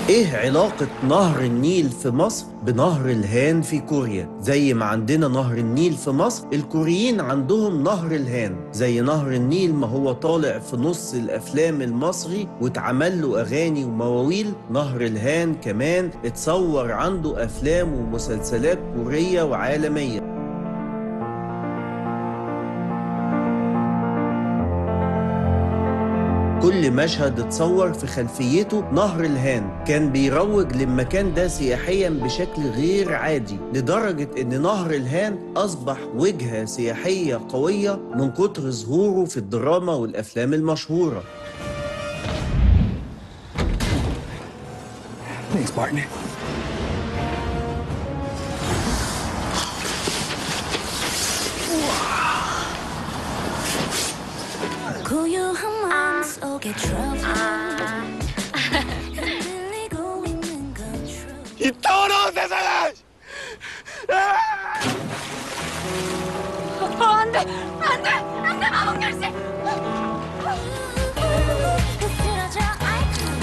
ايه علاقة نهر النيل في مصر بنهر الهان في كوريا؟ زي ما عندنا نهر النيل في مصر الكوريين عندهم نهر الهان زي نهر النيل ما هو طالع في نص الافلام المصري واتعمل له اغاني ومواويل نهر الهان كمان اتصور عنده افلام ومسلسلات كورية وعالمية كل مشهد اتصور في خلفيته نهر الهان كان بيروج للمكان ده سياحيا بشكل غير عادي لدرجة ان نهر الهان اصبح وجهة سياحية قوية من كتر ظهوره في الدراما والافلام المشهورة Thanks, partner. 고요한 마음속에 trouble 흔들리고 있는 control 이 더러운 세상아! 흐트러져 icon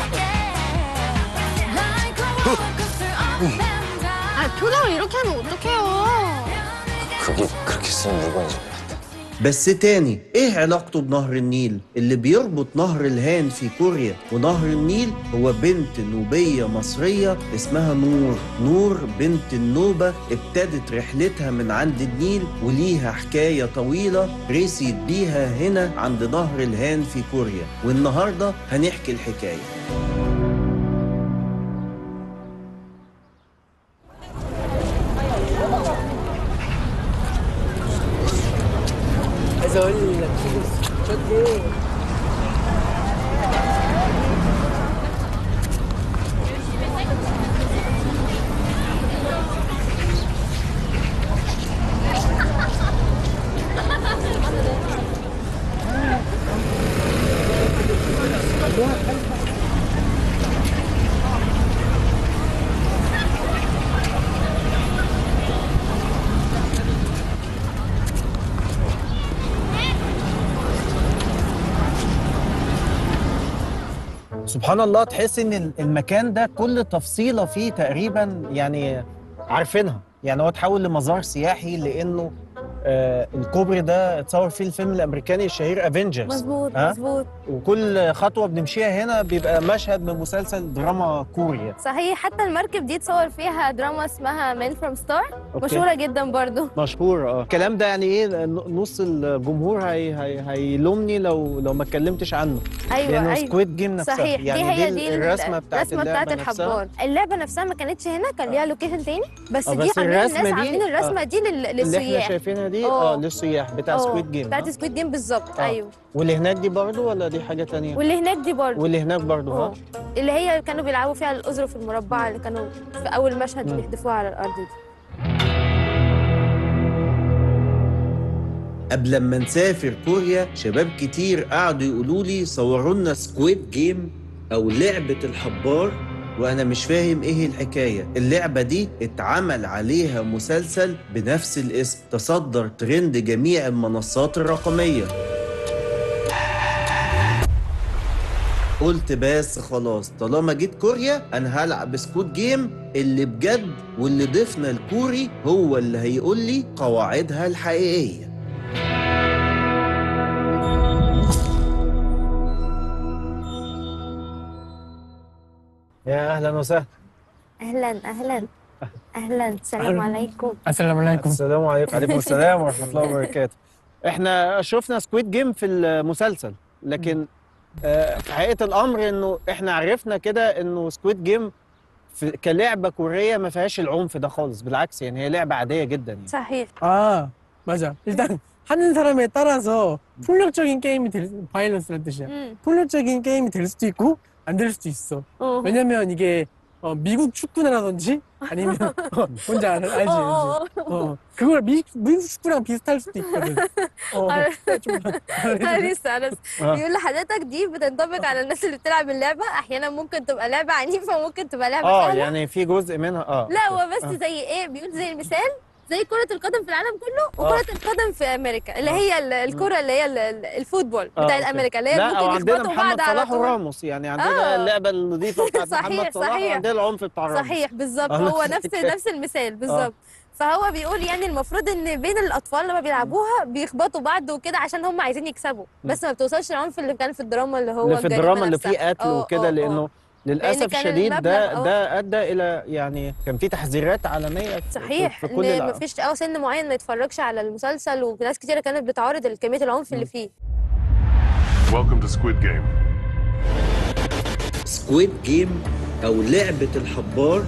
yeah like a rollercoaster up and down 아, 표정을 이렇게 하면 어떡해요? 그게 그렇게 쓰는 물건이지. بس تاني ايه علاقته بنهر النيل اللي بيربط نهر الهان في كوريا ونهر النيل هو بنت نوبية مصرية اسمها نور نور بنت النوبة ابتدت رحلتها من عند النيل وليها حكاية طويلة رسيت بيها هنا عند نهر الهان في كوريا والنهاردة هنحكي الحكاية عايز اقول لك شوت ايه سبحان الله تحس ان المكان ده كل تفصيله فيه تقريبا يعني عارفينها يعني هو اتحول لمزار سياحي لانه آه الكوبري ده اتصور فيه الفيلم الامريكاني الشهير افنجرز مظبوط ها؟ مظبوط وكل خطوه بنمشيها هنا بيبقى مشهد من مسلسل دراما كوريا صحيح حتى المركب دي اتصور فيها دراما اسمها مان فروم ستار أوكي. مشهوره جدا برضو مشهور اه الكلام ده يعني ايه نص الجمهور هي هي هيلومني لو لو ما اتكلمتش عنه ايوه لانه ايوه سكويد جيم نفسها صحيح يعني دي هي دي الرسمه بتاعت الرسمه بتاعت اللعبة نفسها. الحبار اللعبه نفسها ما كانتش هنا كان ليها لوكيشن تاني بس آه، دي بس عاملين الرسمة الناس دي- عاملين الرسمه آه. دي لل- اللي احنا للسياح شايفينها دي آه. اه للسياح بتاع آه، سكويد جيم بتاعت سكويد جيم بالظبط آه. ايوه واللي هناك دي برضه ولا دي حاجه تانية واللي هناك دي برضو واللي هناك برضه اه ها اللي هي كانوا بيلعبوا فيها الأظرف المربعة اللي كانوا في أول مشهد مم. بيحدفوها على الأرض دي قبل ما نسافر كوريا شباب كتير قعدوا يقولوا لي صوروا لنا سكويد جيم او لعبة الحبار وانا مش فاهم ايه الحكاية اللعبة دي اتعمل عليها مسلسل بنفس الاسم تصدر ترند جميع المنصات الرقمية قلت بس خلاص طالما جيت كوريا انا هلعب سكوت جيم اللي بجد واللي ضيفنا الكوري هو اللي هيقول لي قواعدها الحقيقيه يا اهلا وسهلا أهلا أهلا أهلا السلام عليكم السلام عليكم السلام عليكم وعليكم السلام ورحمه الله وبركاته احنا شفنا سكويد جيم في المسلسل لكن آه، في حقيقه الامر انه احنا عرفنا كده انه سكويد جيم في كلعبه كوريه ما فيهاش العنف ده خالص بالعكس يعني هي لعبه عاديه جدا يعني صحيح 아 맞아 일단 하는 사람에 따라서 폭력적인 게임이 될 바이런스란 뜻이야 음. 폭력적인 게임이 될 수도 있고 안 될 수도 있어 어. 왜냐면 이게 어, 미국 축구나라든지 아니면 어, 뭔지 알, 알지 알지 어, 어, 어, 그걸 미, 미국 축구랑 비슷할 수도 있거든 어, 좀 عرفت عرفت آه. بيقول لحضرتك دي بتنطبق على الناس اللي بتلعب اللعبة أحيانا ممكن تبقى لعبة عنيفة وممكن تبقى لعبة اه سهلة يعني في جزء منها اه لا هو بس آه. زي إيه بيقول زي المثال زي كرة القدم في العالم كله آه. وكرة القدم في امريكا اللي هي ال- الكرة اللي هي ال- ال- الفوتبول آه، بتاعت أوكي. امريكا اللي هي لا ممكن وعندنا يخبطوا محمد بعض على صلاح طول وراموس يعني عندنا آه. اللعبه النظيفه بتاعت صحيح، محمد صلاح صحيح. وعندنا العنف بتاع راموس صحيح بالظبط آه، هو نفس نفس الحكاية. نفس المثال بالظبط فهو بيقول يعني المفروض ان بين الاطفال لما بيلعبوها بيخبطوا بعض وكده عشان هم عايزين يكسبوا بس ما بتوصلش العنف اللي كان في الدراما اللي هو اللي في الجريمة الدراما اللي نفسها. فيه قتل آه، وكده آه، لانه آه. للاسف كان الشديد المبلغ- ده آه. ده ادى الى يعني كان في تحذيرات عالميه في- صحيح في كل ان الع- مفيش اه سن معين ما يتفرجش على المسلسل وناس كتيره كانت بتعارض كميه العنف اللي فيه Welcome to Squid Game. سكويد جيم أو لعبة الحبار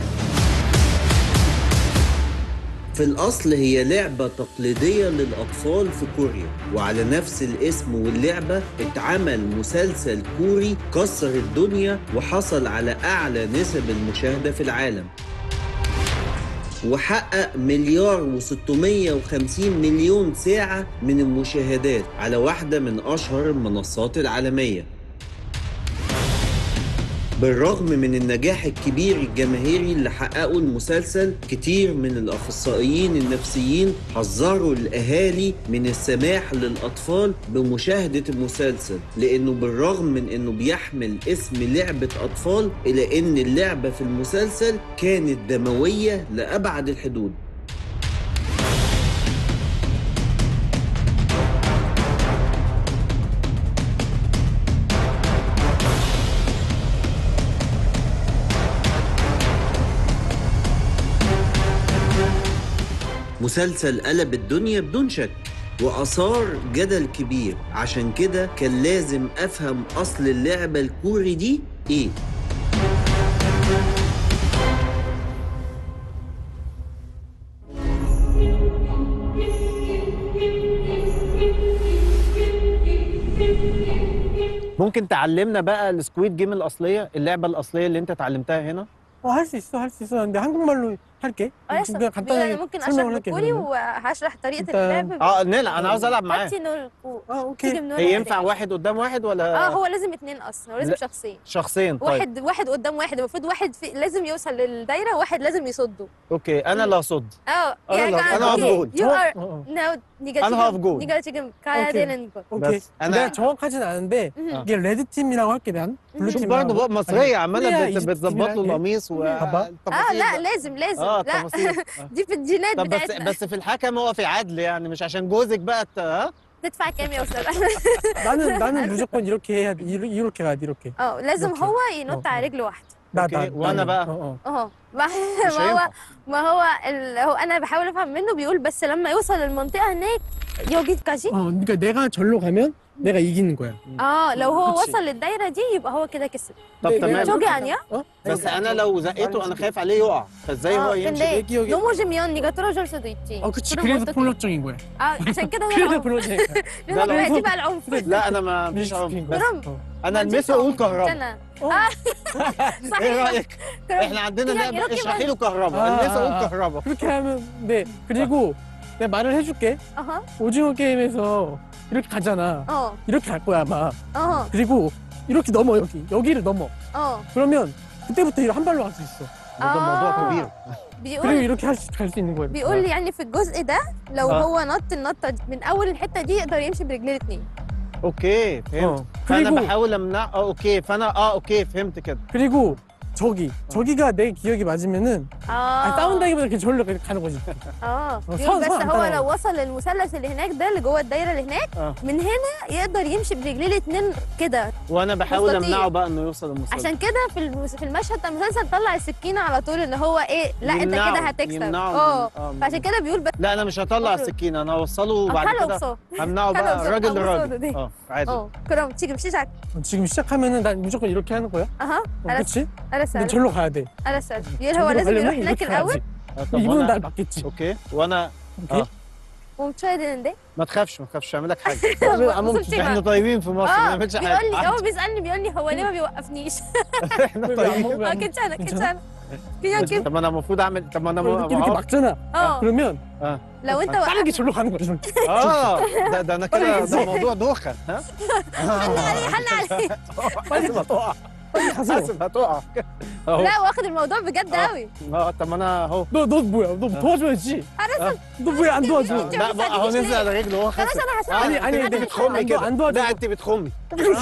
في الأصل هي لعبة تقليدية للأطفال في كوريا وعلى نفس الاسم واللعبة اتعمل مسلسل كوري كسر الدنيا وحصل على أعلى نسب المشاهدة في العالم وحقق مليار و650 مليون ساعة من المشاهدات على واحدة من أشهر المنصات العالمية بالرغم من النجاح الكبير الجماهيري اللي حققه المسلسل كتير من الأخصائيين النفسيين حذروا الأهالي من السماح للأطفال بمشاهدة المسلسل لأنه بالرغم من أنه بيحمل اسم لعبة أطفال إلى أن اللعبة في المسلسل كانت دموية لأبعد الحدود مسلسل قلب الدنيا بدون شك وأثار جدل كبير عشان كده كان لازم أفهم أصل اللعبة الكوري دي إيه ممكن تعلمنا بقى السكويد جيم الاصليه اللعبه الاصليه اللي انت اتعلمتها هنا 어, 할 수 있어, 할 수 있어. 근데 한국말로 할게. 알았어 그냥 بيقول 간단하게 انا ممكن اشرح 설명을 할게. بالكوري 그러면. وهشرح طريقه أنت- اللعب اه نلعب انا عاوز العب معاه هاتي نوركو اه اوكي تيجي من هي ينفع واحد قدام واحد ولا اه هو لازم اتنين اصلا هو لازم لا. شخصين شخصين طيب واحد واحد قدام واحد المفروض واحد في لازم يوصل للدايره وواحد لازم يصده اوكي انا اللي هصد اه أنا لا- أنا هقف جول. you are 어, 어. now 네가 أنا هقف جول. 지금 네가 지금 가야 오케이. 되는 거 오케이. بس أنا- 내가 정확하진 않은데 음. 이게 레드 팀이라고 할게 난. 블루 شوف 팀이라고. برضه بقى مصريه عماله كوريا بت- إيجيبت بتظبط له تيمية. القميص و طبعا. اه التفاصيل لا بقى. لازم لازم اه لا التفاصيل آه. دي في الجينات طب بس بتاعتنا بس في الحكم هو في عدل يعني مش عشان جوزك بقى ت- ها تدفع كام يا استاذ 나는 나는 무조건 이렇게 해야 돼. 이렇게, 이렇게 가야 돼. 이렇게. اه لازم أوكي. هو ينط 어, على 어. رجل واحده 나, أوكي. 나, وأنا 나는. بقى؟ 어, 어. اه ما مش ما هو هينفع. ما هو ال... هو انا بحاول افهم منه بيقول بس لما يوصل للمنطقه هناك 여기까지 어, 그러니까 내가 절로 가면 내가 이기는 거야. اه لو هو 그치. وصل للدايره دي يبقى هو كده كسب طب 네, تمام 내가 저기 절로 아니야? 가면- 어? بس انا لو زقيته انا خايف عليه يقع فازاي هو اه يمشي 근데 여기, 여기. 넘어지면 네가 떨어질 수도 있지 어, 그치. 그럼 그래서 어떡해? 폭력적인 거야. 아 عشان كده هو 그래서 العنف. 폭력적인 거야. لازم لا، يبقى دي بقى العنف لا انا ما فيش عنف 미스핀 بس 거야. 그럼 어. انا المسه اقول كهرباء استنى 어. اه ايه صحيح رايك كرم. احنا عندنا 그냥 لعبه 이렇게만- اشرحي له كهرباء آه، المسه آه، اقول آه. كهرباء 그렇게 하면 네. 그리고 내가 말을 해줄게. اها 오징어 게임에서 이렇게 가잖아. اه 이렇게 갈 거야 아마. اه 그리고 이렇게 넘어 여기. 여기를 넘어. اه 그러면 그때부터 이렇게 한 발로 갈 수 있어. ده موضوع آه. كبير 그리고 بيقول 이렇게 갈 수 있는 거야. بيقول لي يعني في الجزء ده لو آه. هو نط النطه دي من اول الحته دي يقدر يمشي برجليه الاثنين اوكي فهمت 어. فانا 그리고 بحاول امنع اه اوكي فانا اه اوكي فهمت كده 그리고 저기 저기가 내 기억이 맞으면은 اه 아니, 싸운다기보다 그냥 절로 그냥 가는 거지. اه 어، بيقول صعب- بس صعب هو طبعاً. لو وصل للمثلث اللي هناك ده اللي جوه الدايره اللي هناك آه. من هنا يقدر يمشي برجليه الاثنين كده وانا بحاول مستطيل. امنعه بقى انه يوصل للمستوى عشان كده في المس... في المشهد بتاع المسلسل طلع السكينه على طول ان هو ايه لا انت يمنعه- كده هتكسب يمنعه اه من- آه، من- فعشان كده بيقول بس لا انا مش هطلع مفروض. السكينه انا هوصله وبعد حلو كده بصوت همنعه حلو بقى بصوت. راجل أو لراجل بصوت. اه عادي 어 그럼 지금 시작 지금 시작하면은 난 무조건 이렇게 하는 거야. اها 어, 알았어 그렇지? 알았어 근데 알았어 절로 가야 돼. 알았어 يقول هو 절로 لازم يروح 가려면 هناك 이렇게 الاول 가야지. آه، طب 이분은 وانا 날 맞겠지. اوكي وانا 오케이? آه. ومشاهد هندي ما تخافش ما تخافش اعمل لك حاجه ممكن احنا طيبين في مصر ما اه نعملش بيقول حاجه لي هو بيسالني بيقول لي هو ليه ما بيوقفنيش احنا طيبين اه كنتانا كنتانا كده كده طب انا المفروض اعمل طب ما انا 이렇게, ما- 이렇게 막잖아. اه 그러면 لو انت 빠르게 وقفت 절로 가는 거야. 절로. اه ده ده انا كده ده موضوع دوخه ها حل عليه حل عليه 빨리 가. 빨리 가서. حاسب هتقع اهو لا واخد الموضوع بجد آه. قوي اه طب ما انا اهو 너, 너 뭐야? 너 도와줘야지. انا 너 왜 안 도와줘? انت لا ما بقى اهو بتساعدنيش نزل على ليه؟ رجله هو خلاص خسر انا هساعدك 아니, 아니, انت 근데 بتخمي 안, 도, كده 안 도와줘. لا انت بتخمي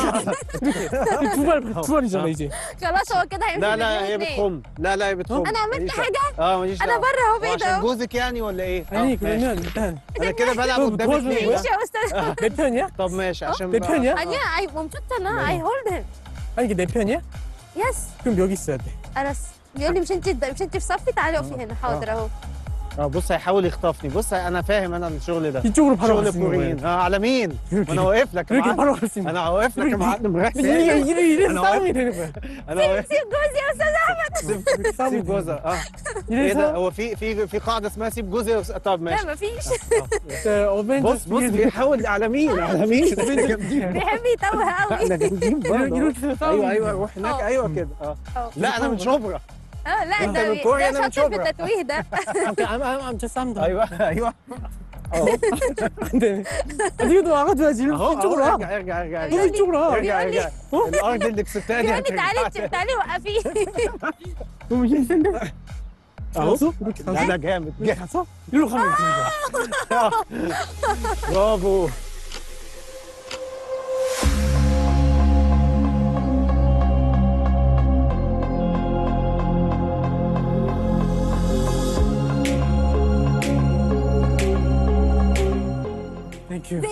두 발, 두 발이잖아, 이제. خلاص هو كده هيمشي لا لا هي باتنين. بتخم لا لا هي بتخم انا عملت ماليش حاجه دعوة. اه ماليش انا دعوة. بره اهو هو بعيد عشان اهو جوزك يعني ولا ايه؟ 아니, آه، ماشي. 그러면 일단 انا كده بلعب طب قدام توازن اتنين إيه؟ ماشي يا استاذ 내 편이야? طب ماشي عشان 내 편이야? 아니야 아이 멈췄잖아 اي هولد هيم 아니, 이게 내 편이야? يس 그럼 여기 있어야 돼. انا س- بيقول لي مش انت مش انت في صفي تعالي اقفي هنا حاضر اهو اه بص هيحاول يخطفني بص انا فاهم انا الشغل ده 이쪽으로 바로 شغل 갈 수 있는 كوريين 거야. اه على مين؟ ما انا واقف لك يا 이렇게 معلم 바로 갈 수 있는 انا واقف لك يا معلم رايح 이게, فين؟ 이래, 이래 أنا 싸움이 되는 거야. انا واقف سيب جوزي يا استاذ احمد سيب سيب جوزها اه ايه ده 이래서 هو في في في قاعده اسمها سيب جوزي وس- طب لا ماشي مفيش 어벤져스 بص بص بيحاول على مين على مين احنا جامدين بيحب يتوه قوي احنا جامدين برضه 이렇게 싸움이 ايوه ايوه روح هناك اه. ايوه كده اه اه لا انا من شبرا اه لا انت ده من كوريا، ده أنا من شاطر في شبرا. التتويه ده I'm, I'm, I'm just 쌈다. ايوه ايوه اهو 안 돼. 아직도 와가줘야지. اهو أهو، 이쪽으로 와. ارجع ارجع ارجع 너 ارجع 이쪽으로 와. ارجع بيقول لي- ارجع الارض اللي كسبتها دي بيقول لي تعالي هترجع تاني. تعالي وقفيه 너무 힘센데? اهو 알았어? 이렇게 لا 가서 لا جامد 이렇게 جامد 가서 일로 가면 되는 거야. برافو Thank you.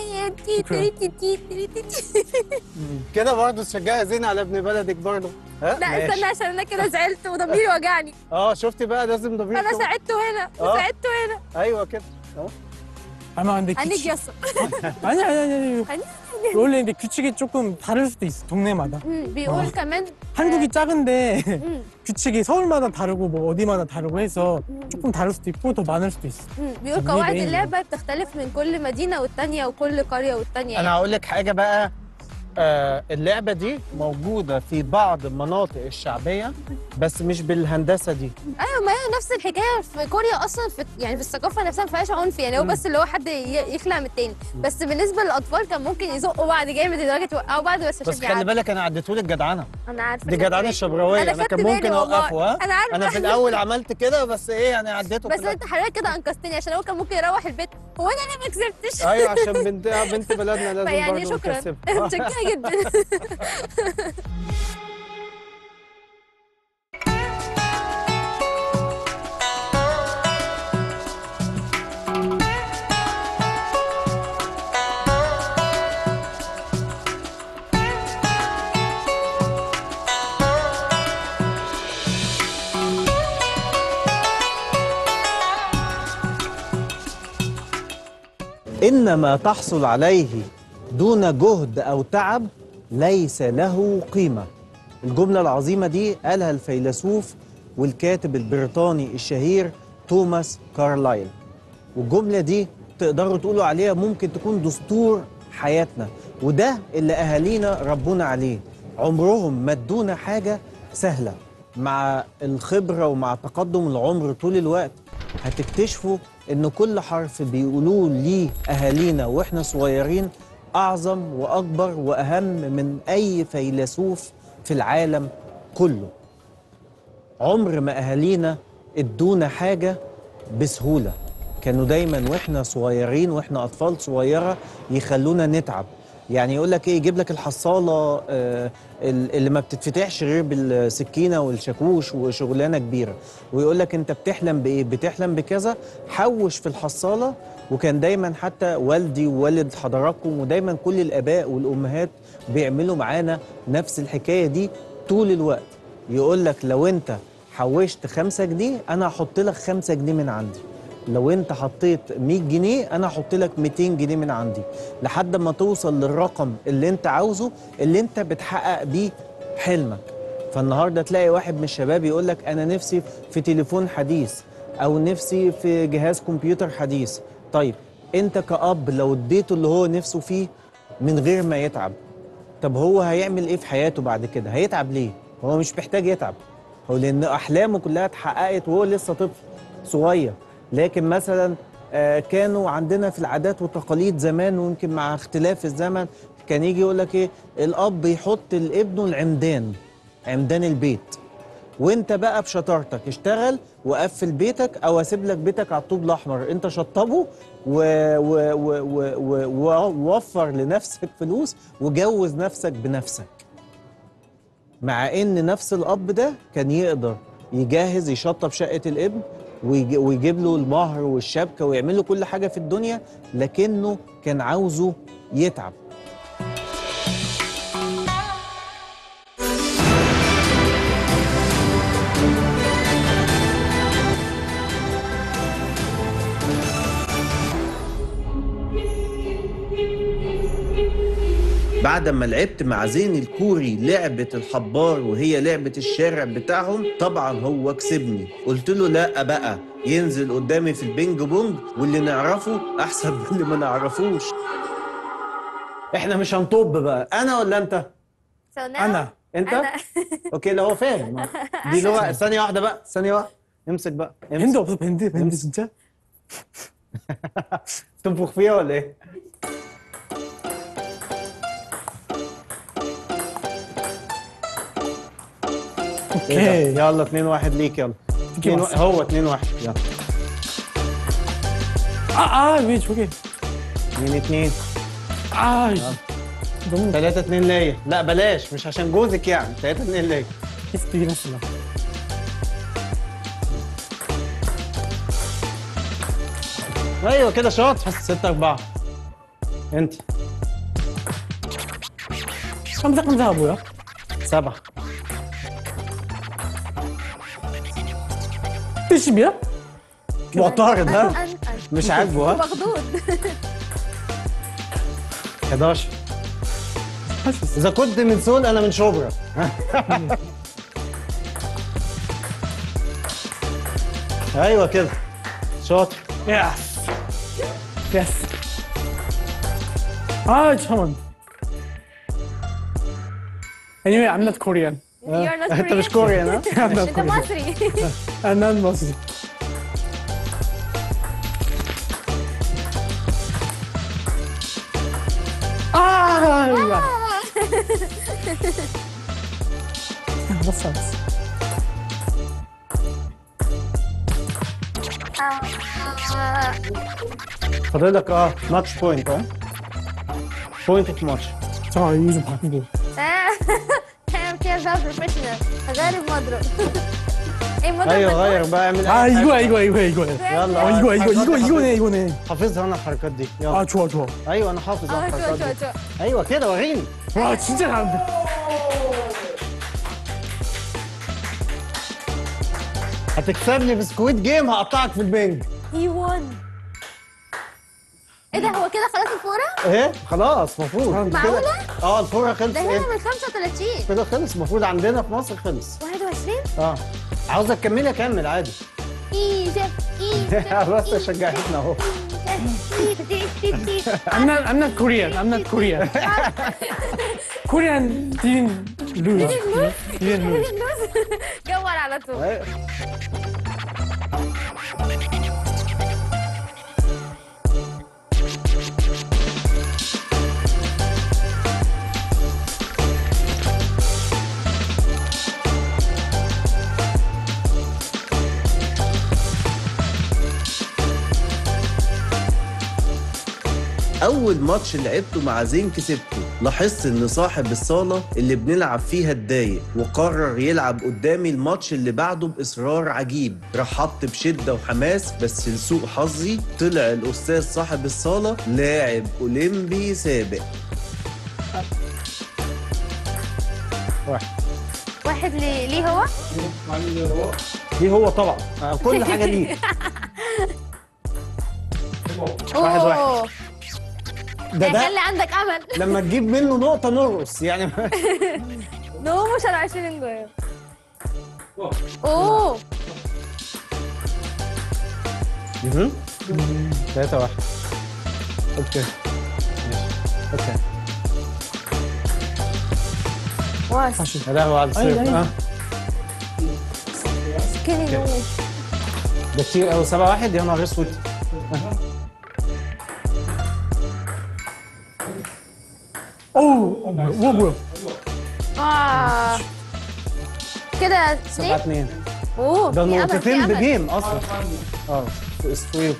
كده برضه تشجعي زين على ابن بلدك برضه ها لا ماشي. استنى عشان انا كده زعلت وضميري وجعني اه شفتي بقى لازم ضمير انا يكون- ساعدته هنا اه. وساعدته هنا ايوه كده 아마 근데 هنيجي 규칙 يسر 아니 아니 아니 아니 아니, 원래 근데 규칙이 조금 다를 수도 있어 동네마다 بيقول كمان 한국이 작은데 음, 규칙이 서울마다 다르고 뭐 어디마다 다르고 해서 조금 다를 수도 있고 더 많을 수도 있어 음، بيقول طب ليه قواعد باين؟ اللعبة بتختلف من كل مدينة والتانية وكل قرية والتانية انا هقول لك حاجه بقى آه اللعبه دي موجوده في بعض المناطق الشعبيه بس مش بالهندسه دي ايوه ما هي نفس الحكايه في كوريا اصلا في يعني في الثقافه نفسها ما فيهاش عنف يعني هو بس اللي هو حد ي- يخلع من التاني بس بالنسبه للاطفال كان ممكن يزقوا بعض جامد لدرجه يوقعوا بعض بس بس عشان خلي بيعدوا. بالك انا عديتهولك جدعنه انا عارفه دي إنك جدعنه كويس. الشبراويه أنا انا خدت كان ممكن بالي والله. اوقفه ها انا عارفه انا في الاول عملت كده بس ايه يعني عديته بس في انت حضرتك كده انقذتني عشان هو كان ممكن يروح البيت هو انا ليه ما كسبتش ايوه عشان بنت بنت بلدنا لازم فيعني برضه شكرا نكسبها. متشكره جدا إن ما تحصل عليه دون جهد أو تعب ليس له قيمة الجملة العظيمة دي قالها الفيلسوف والكاتب البريطاني الشهير توماس كارلايل والجملة دي تقدروا تقولوا عليها ممكن تكون دستور حياتنا وده اللي أهالينا ربونا عليه عمرهم ما ادونا حاجة سهلة مع الخبرة ومع تقدم العمر طول الوقت هتكتشفوا ان كل حرف بيقولوه ليه اهالينا واحنا صغيرين اعظم واكبر واهم من اي فيلسوف في العالم كله عمر ما اهالينا ادونا حاجه بسهوله كانوا دايما واحنا صغيرين واحنا اطفال صغيره يخلونا نتعب يعني يقول لك ايه يجيب لك الحصاله آه، ال- اللي ما بتتفتحش غير بالسكينه والشاكوش وشغلانه كبيره ويقول لك انت بتحلم بايه بتحلم بكذا حوش في الحصاله وكان دايما حتى والدي ووالد حضراتكم ودايما كل الاباء والامهات بيعملوا معانا نفس الحكايه دي طول الوقت يقول لك لو انت حوشت خمسة جنيه انا هحط لك خمسة جنيه من عندي لو انت حطيت 100 جنيه انا هحط لك 200 جنيه من عندي لحد ما توصل للرقم اللي انت عاوزه اللي انت بتحقق بيه حلمك فالنهارده تلاقي واحد من الشباب يقول لك انا نفسي في تليفون حديث او نفسي في جهاز كمبيوتر حديث طيب انت كأب لو اديته اللي هو نفسه فيه من غير ما يتعب طب هو هيعمل ايه في حياته بعد كده هيتعب ليه هو مش محتاج يتعب هو لان احلامه كلها اتحققت وهو لسه طفل صغير لكن مثلا آه، كانوا عندنا في العادات والتقاليد زمان ويمكن مع اختلاف الزمن كان يجي يقول لك ايه الاب يحط لابنه العمدان عمدان البيت وانت بقى بشطارتك اشتغل وقفل بيتك او اسيب لك بيتك على الطوب الاحمر انت شطبه و- و- و- و- و- ووفر لنفسك فلوس وجوز نفسك بنفسك مع ان نفس الاب ده كان يقدر يجهز يشطب شقه الابن ويج- ويجيب له المهر والشبكه ويعمل له كل حاجه في الدنيا لكنه كان عاوزه يتعب بعد ما لعبت مع زين الكوري لعبة الحبار وهي لعبة الشارع بتاعهم طبعا هو كسبني قلت له لا بقى ينزل قدامي في البينج بونج واللي نعرفه احسن من اللي ما نعرفوش احنا مش هنطب بقى انا ولا انت So now انا انت أنا. اوكي لو هو فاهم دي لغه ثانيه واحده بقى ثانيه واحده امسك بقى 밴드 امسك 없어 밴드 밴드 진짜? تنفخ فيها ولا ايه 오케이 يلا 2 1 ليك يلا اتنين 왔어. وا- هو 2 1 يلا 아아왜 저게 2 2 아 너무 3 2 ليا لا بلاش مش عشان جوزك يعني 3 2 ليا 비슷하긴 했어 ايوه كده شاطر 6 4 انت 깜짝깜짝아 뭐야? 7 70이야? معترض ها أن- أن- مش عاجبه ها مخضوض 11 할 수 있어 اذا كنت من سول انا من شبرا ايوه كده شاطر 예스 예스 아 잠깐 Anyway, I'm not Korean. You're not انت مش Korean. كوريان ها I'm not انت Korean. مصري I'm not Muslim. 아, 야. 알았어, 알았어. فاضل لك اه ماتش بوينت اه بوينت في ماتش 잠깐 이거 좀 바꾸고. انا كده بقى بروفيشنال هغير المضرب ايه المضرب ايوه ده؟ غير بقى اعمل 아 أي 이거야 حاجة. 이거야 이거야 이거야. يلا 어 이거 이거 이거 이거네 이거네. حافظها انا الحركات دي يلا 아 좋아 좋아. ايوه انا حافظ اه الحركات شو دي شو شو ايوه كده وريني 와 진짜 잘한다. هتكسبني في سكويد جيم هقطعك في البنج هي وون ايه ده هو كده خلاص الفورة؟ ايه خلاص المفروض معقولة؟ اه الفورة خلص ده هنا ايه من 35 كده خلص المفروض عندنا في مصر خلص 21 اه عاوزك تكملي اكمل عادي ايجيبت ايجيبت بس شجعتنا اهو I'm not I'm not Korean. I'm not Korean. Korean didn't lose. Didn't lose. جول على طول أيوة. أول ماتش لعبته مع زين كسبته لاحظت إن صاحب الصالة اللي بنلعب فيها اتضايق وقرر يلعب قدامي الماتش اللي بعده بإصرار عجيب رحبت بشدة وحماس بس لسوء حظي طلع الأستاذ صاحب الصالة لاعب أولمبي سابق واحد واحد لي- ليه هو؟ دي هو طبعا آه، كل حاجه ليه واحد واحد. أوه. ده يعني ده خلي عندك امل لما تجيب منه نقطه نرقص يعني نو مش على 20 جول اوه مهم. ثلاثة واحد اوكي ماشي اوكي واش يا لهوي على الصيف أيوة، أيوة. اه سكيني نو ده كتير قوي سبعة واحد يا نهار اسود 어우, 어, 뭐야, 뭐야. اه كده سبعة اثنين اتنين اوه ده في أمل، في نقطتين أمل. بجيم اصلا اه سويو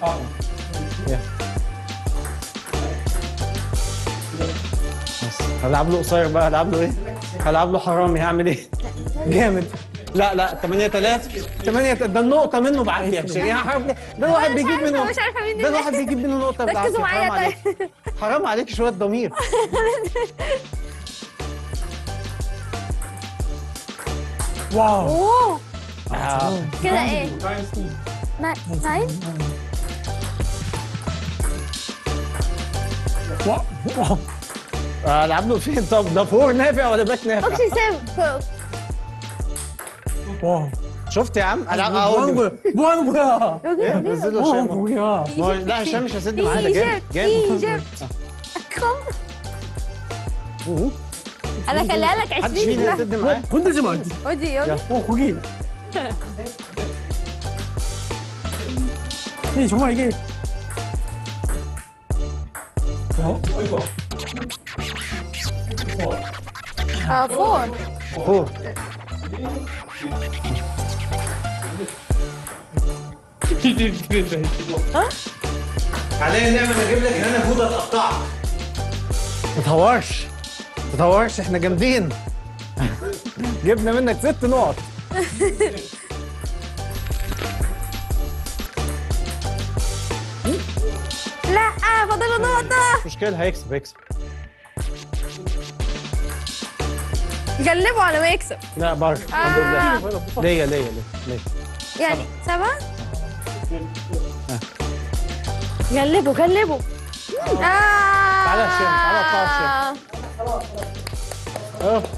بس هلعب له قصير بقى هلعب له ايه؟ هلعب له حرامي هعمل ايه؟ جامد لا لا 8 3 8 ده النقطة منه بعافية مش يا حرام ده الواحد مش بيجيب عارفة، منه مش عارفة مين ده الواحد بيجيب منه نقطة بالعافية ركزوا معايا حرام عليك طيب حرام عليك شوية ضمير واو اوه آه. كده ايه؟ نا- ناين؟ واو واو آه، العب له فين طب ده فور نافع ولا باك نافع؟ اوكي سام واو شفت يا عم العب اهو بوان بويا إيه؟ نزل له بوان هشام بويا ما هو- لا هشام مش هسد معاه ده جامد ايجيبت جامد ايجيبت كم انا خليها لك محدش 20 فينا لا يسد معاه 혼내지마 ودي يلا 어 거기 이 정말 이게 어? اه فور فور عليا نعمل اجيب لك هنا جوده تقطعك ما تهورش ما تهورش احنا جامدين جبنا منك ست نقط لا فاضل له نقطة مش مشكله هيكسب هيكسب غلبه على ما يكسب لا بره الحمد لله ليا ليا ليا ليا يعني سبعة غلبه غلبه آه تعالى يا هشام، تعالى اطلع يا اه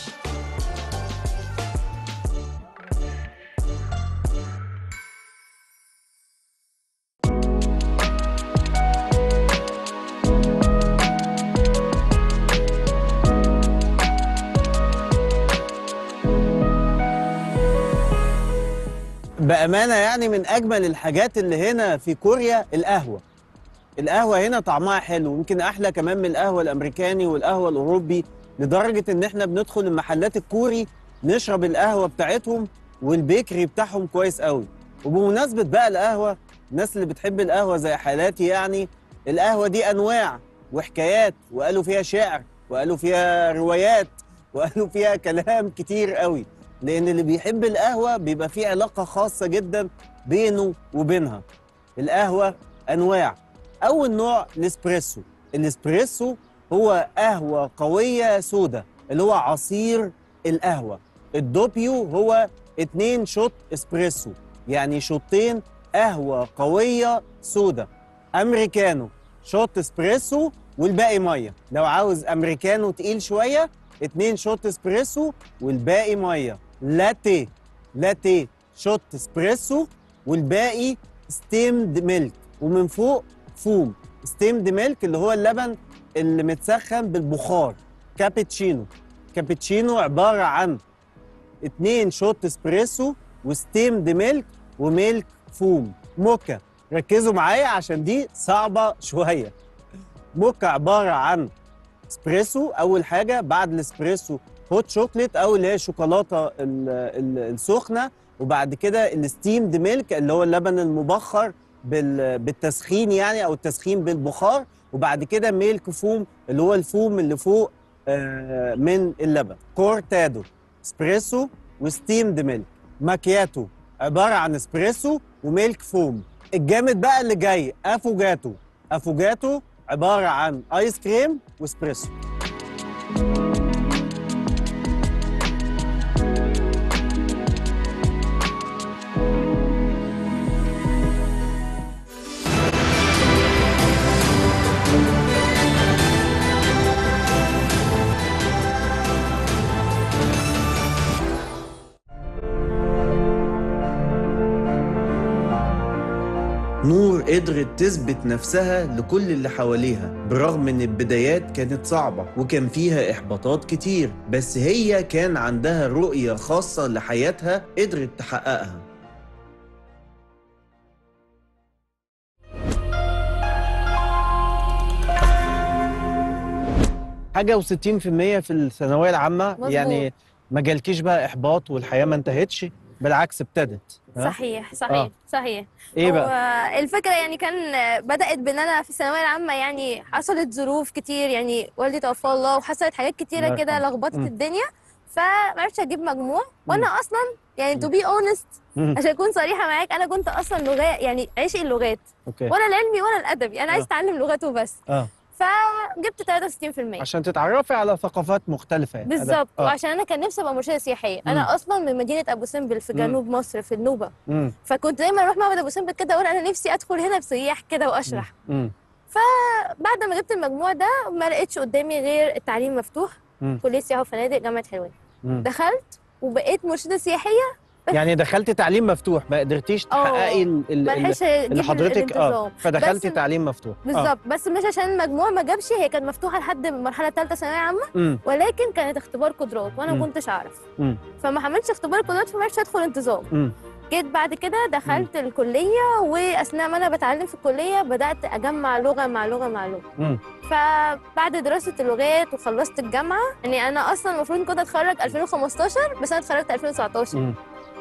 بأمانة يعني من أجمل الحاجات اللي هنا في كوريا القهوة القهوة هنا طعمها حلو يمكن أحلى كمان من القهوة الأمريكاني والقهوة الأوروبي لدرجة إن إحنا بندخل المحلات الكوري نشرب القهوة بتاعتهم والبيكري بتاعهم كويس قوي وبمناسبة بقى القهوة الناس اللي بتحب القهوة زي حالاتي يعني القهوة دي أنواع وحكايات وقالوا فيها شعر وقالوا فيها روايات وقالوا فيها كلام كتير قوي لأن اللي بيحب القهوة بيبقى فيه علاقة خاصة جدا بينه وبينها القهوة أنواع أول نوع الإسبريسو الإسبريسو هو قهوة قوية سودة اللي هو عصير القهوة الدوبيو هو اتنين شوت إسبريسو يعني شوطين قهوة قوية سودة أمريكانو شوت إسبريسو والباقي مية لو عاوز أمريكانو تقيل شوية اتنين شوت إسبريسو والباقي مية لاتيه لاتيه شوت إسبريسو والباقي ستيمد ميلك ومن فوق فوم ستيمد ميلك اللي هو اللبن اللي متسخن بالبخار كابتشينو كابتشينو عبارة عن اتنين شوت اسبريسو وستيمد ميلك وميلك فوم موكا ركزوا معايا عشان دي صعبة شوية موكا عبارة عن اسبريسو أول حاجة بعد الاسبريسو هوت شوكليت أو اللي هي الشوكولاتة ال- ال- السخنة وبعد كده الستيمد ميلك اللي هو اللبن المبخر بال- بالتسخين يعني او التسخين بالبخار وبعد كده ميلك فوم اللي هو الفوم اللي فوق آه، من اللبن كورتادو اسبريسو وستيمد ميلك ماكياتو عباره عن اسبريسو وميلك فوم الجامد بقى اللي جاي افوجاتو افوجاتو عباره عن ايس كريم واسبريسو نور قدرت تثبت نفسها لكل اللي حواليها برغم ان البدايات كانت صعبة وكان فيها احباطات كتير بس هي كان عندها رؤية خاصة لحياتها قدرت تحققها حاجه و60% في الثانويه العامه مظبوط. يعني ما جالكيش بقى احباط والحياه ما انتهتش بالعكس ابتدت ها؟ صحيح صحيح آه. صحيح ايه بقى هو الفكرة يعني كان بدأت بإن أنا في الثانوية العامة يعني حصلت ظروف كتير يعني والدي توفى الله وحصلت حاجات كتيرة الله كده يرحمه. لخبطت مم. الدنيا فمعرفتش أجيب مجموع وأنا أصلا يعني تو بي اونست مم. عشان أكون صريحة معاك أنا كنت أصلا لغات يعني عشق اللغات اوكي ولا العلمي ولا الأدبي أنا عايز آه. أتعلم لغات وبس اه فجبت 63% عشان تتعرفي على ثقافات مختلفه يعني بالظبط آه. وعشان انا كان نفسي ابقى مرشده سياحيه مم. انا اصلا من مدينه ابو سمبل في مم. جنوب مصر في النوبه مم. فكنت دايما اروح معبد ابو سمبل كده اقول انا نفسي ادخل هنا بسياح كده واشرح مم. بعد ما جبت المجموع ده ما لقيتش قدامي غير التعليم مفتوح مم. كليه سياحه وفنادق جامعه حلوان مم. دخلت وبقيت مرشده سياحيه يعني دخلتي تعليم مفتوح ما قدرتيش آه. تحققي ال- ال- ما ال- لحقتش اللي اجيب حضرتك اه الانتظام فدخلتي بس- تعليم مفتوح آه. بالظبط بس مش عشان المجموع ما جابش هي كانت مفتوحه لحد المرحله الثالثه ثانويه عامه مم. ولكن كانت اختبار قدرات وانا مم. ما كنتش اعرف مم. فما حملتش اختبار قدرات فما عرفتش ادخل انتظام مم. جيت بعد كده دخلت الكليه واثناء ما انا بتعلم في الكليه بدات اجمع لغه مع لغه مع لغه مم. فبعد دراسه اللغات وخلصت الجامعه يعني انا اصلا المفروض كنت اتخرج 2015 بس انا اتخرجت 2019 مم.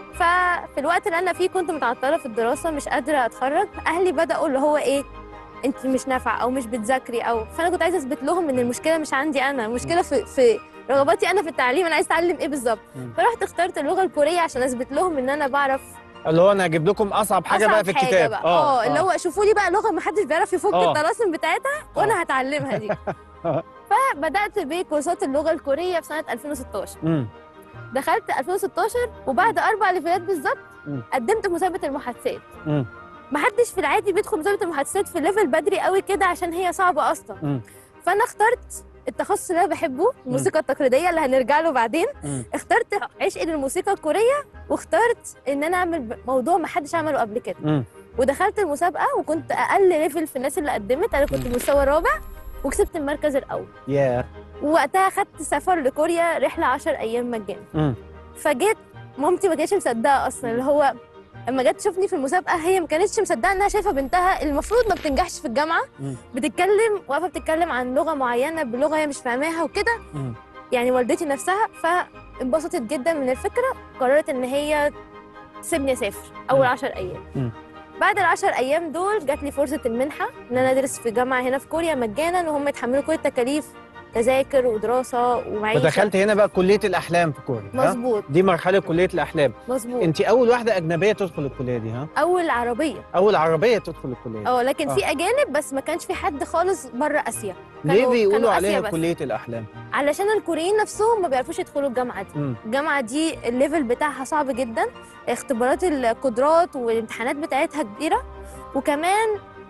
ففي الوقت اللي انا فيه كنت متعطله في الدراسه مش قادره اتخرج اهلي بداوا اللي هو ايه انت مش نافعه او مش بتذاكري او فانا كنت عايزه اثبت لهم ان المشكله مش عندي انا المشكله في في رغباتي انا في التعليم انا عايزه اتعلم ايه بالظبط مم. فرحت اخترت اللغه الكوريه عشان اثبت لهم ان انا بعرف اللي هو انا هجيب لكم اصعب حاجه بقى أصعب في حاجة الكتاب بقى. اه اللي هو شوفوا لي بقى لغه ما حدش بيعرف يفك آه. الطلاسم بتاعتها وانا هتعلمها دي آه. فبدات بكورسات اللغه الكوريه في سنه 2016 مم. دخلت 2016 وبعد اربع ليفلات بالظبط مم. قدمت في مسابقه المحادثات مم. محدش في العادي بيدخل مسابقه المحادثات في ليفل بدري قوي كده عشان هي صعبه اصلا مم. فانا اخترت التخصص اللي انا بحبه الموسيقى التقليديه اللي هنرجع له بعدين مم. اخترت عشق للموسيقى الكوريه واخترت ان انا اعمل ب- موضوع ما حدش عمله قبل كده مم. ودخلت المسابقه وكنت اقل ليفل في الناس اللي قدمت انا كنت مم. مستوى رابع وكسبت المركز الاول يا ووقتها خدت سفر لكوريا رحله 10 ايام مجانا مم. فجيت مامتي ما كانتش مصدقه اصلا اللي هو اما جت تشوفني في المسابقه هي ما كانتش مصدقه انها شايفه بنتها المفروض ما بتنجحش في الجامعه مم. بتتكلم واقفه بتتكلم عن لغه معينه بلغه هي مش فاهماها وكده مم. يعني والدتي نفسها فانبسطت جدا من الفكره قررت ان هي تسيبني اسافر اول مم. 10 ايام مم. بعد العشر ايام دول جات لي فرصه المنحه ان انا ادرس في جامعه هنا في كوريا مجانا وهم يتحملوا كل التكاليف تذاكر ودراسه ومعيشه فدخلت هنا بقى كليه الاحلام في كوريا ها؟ مظبوط دي مرحله كليه الاحلام مظبوط انت اول واحده اجنبيه تدخل الكليه دي ها اول عربيه اول عربيه تدخل الكليه دي. اه لكن آه. في اجانب بس ما كانش في حد خالص بره اسيا ليه كانوا- بيقولوا كانوا آسيا عليها بس. كليه الاحلام علشان الكوريين نفسهم ما بيعرفوش يدخلوا الجامعه دي مم. الجامعه دي الليفل بتاعها صعب جدا اختبارات القدرات والامتحانات بتاعتها كبيره وكمان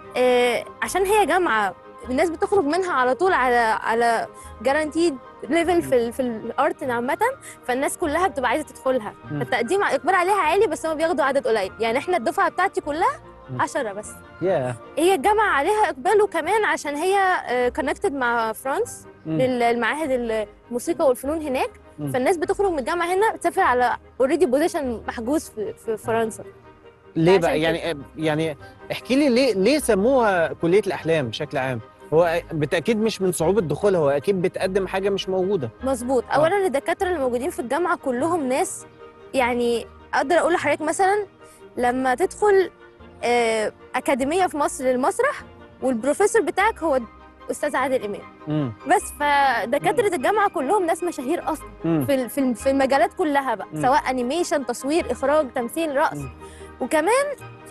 آه عشان هي جامعه الناس بتخرج منها على طول على على جارانتيد ليفل في ال في الارت عامه فالناس كلها بتبقى عايزه تدخلها مم. فالتقديم اقبال عليها عالي بس هم بياخدوا عدد قليل يعني احنا الدفعه بتاعتي كلها مم. 10 بس يا هي الجامعه عليها اقبال وكمان عشان هي كونكتد مع فرانس مم. للمعاهد الموسيقى والفنون هناك مم. فالناس بتخرج من الجامعه هنا بتسافر على اوريدي بوزيشن محجوز في, في فرنسا ليه بقى عشان يعني يعني احكي لي ليه ليه سموها كليه الاحلام بشكل عام هو بالتاكيد مش من صعوبه دخولها هو اكيد بتقدم حاجه مش موجوده مظبوط اولا الدكاتره اللي موجودين في الجامعه كلهم ناس يعني اقدر اقول لحضرتك مثلا لما تدخل آه، اكاديميه في مصر للمسرح والبروفيسور بتاعك هو استاذ عادل امام مم. بس فدكاتره الجامعه كلهم ناس مشاهير اصلا مم. في ال- في ال- في المجالات كلها بقى مم. سواء انيميشن تصوير اخراج تمثيل رقص مم. وكمان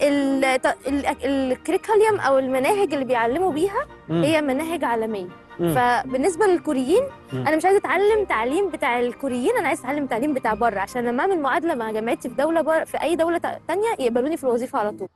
الكريكوليوم او المناهج اللي بيعلموا بيها مم. هي مناهج عالميه مم. فبالنسبه للكوريين مم. انا مش عايزه اتعلم تعليم بتاع الكوريين انا عايزه اتعلم تعليم بتاع بره عشان لما اعمل معادله مع جامعتي في دوله بره في اي دوله تا- تانية يقبلوني في الوظيفه على طول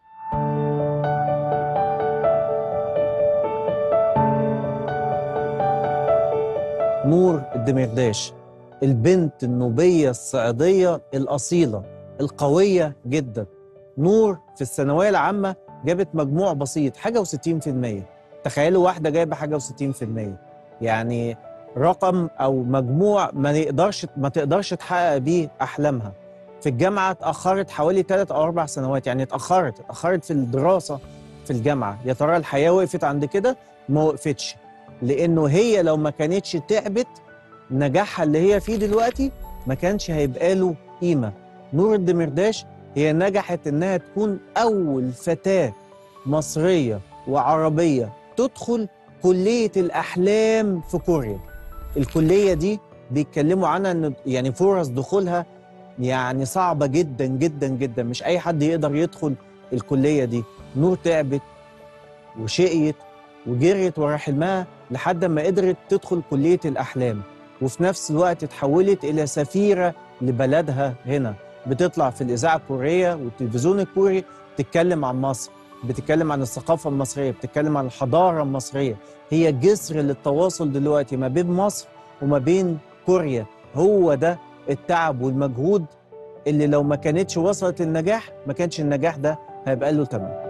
نور الدمرداش البنت النوبية الصعيدية الأصيلة القوية جدا نور في الثانوية العامة جابت مجموع بسيط حاجة وستين في المية تخيلوا واحدة جايبة حاجة وستين في المية يعني رقم أو مجموع ما نقدرش ما تقدرش تحقق بيه أحلامها في الجامعة اتأخرت حوالي ثلاث أو أربع سنوات يعني اتأخرت اتأخرت في الدراسة في الجامعة يا ترى الحياة وقفت عند كده ما وقفتش لانه هي لو ما كانتش تعبت نجاحها اللي هي فيه دلوقتي ما كانش هيبقى له قيمة نور الدمرداش هي نجحت إنها تكون أول فتاة مصرية وعربية تدخل كلية الأحلام في كوريا الكلية دي بيتكلموا عنها إن يعني فرص دخولها يعني صعبة جدا جدا جدا مش أي حد يقدر يدخل الكلية دي نور تعبت وشقيت وجريت ورا حلمها لحد ما قدرت تدخل كلية الأحلام وفي نفس الوقت اتحولت إلى سفيرة لبلدها هنا بتطلع في الإذاعة الكورية والتلفزيون الكوري تتكلم عن مصر بتتكلم عن الثقافة المصرية بتتكلم عن الحضارة المصرية هي جسر للتواصل دلوقتي ما بين مصر وما بين كوريا هو ده التعب والمجهود اللي لو ما كانتش وصلت النجاح ما كانش النجاح ده هيبقى له تمن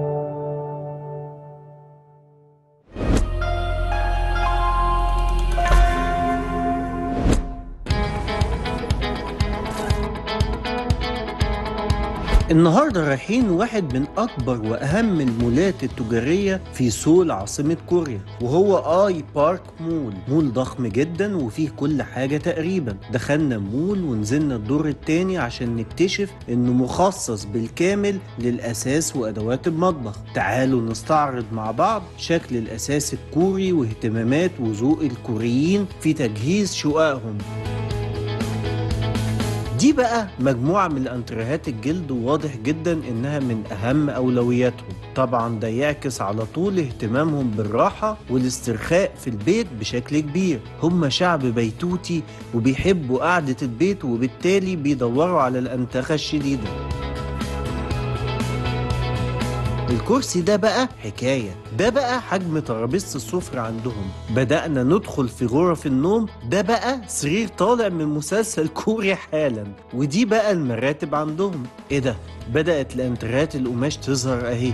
النهارده رايحين واحد من اكبر واهم المولات التجاريه في سول عاصمه كوريا وهو اي بارك مول مول ضخم جدا وفيه كل حاجه تقريبا دخلنا مول ونزلنا الدور التاني عشان نكتشف انه مخصص بالكامل للاساس وادوات المطبخ تعالوا نستعرض مع بعض شكل الاساس الكوري واهتمامات وذوق الكوريين في تجهيز شققهم دي بقى مجموعة من الأنتريهات الجلد وواضح جدا إنها من أهم أولوياتهم طبعا ده يعكس على طول اهتمامهم بالراحة والاسترخاء في البيت بشكل كبير هم شعب بيتوتي وبيحبوا قعدة البيت وبالتالي بيدوروا على الأنتخة الشديدة الكرسي ده بقى حكاية ده بقى حجم ترابيزة السفرة عندهم بدأنا ندخل في غرف النوم ده بقى سرير طالع من مسلسل كوري حالا ودي بقى المراتب عندهم ايه ده بدأت الانترات القماش تظهر اهي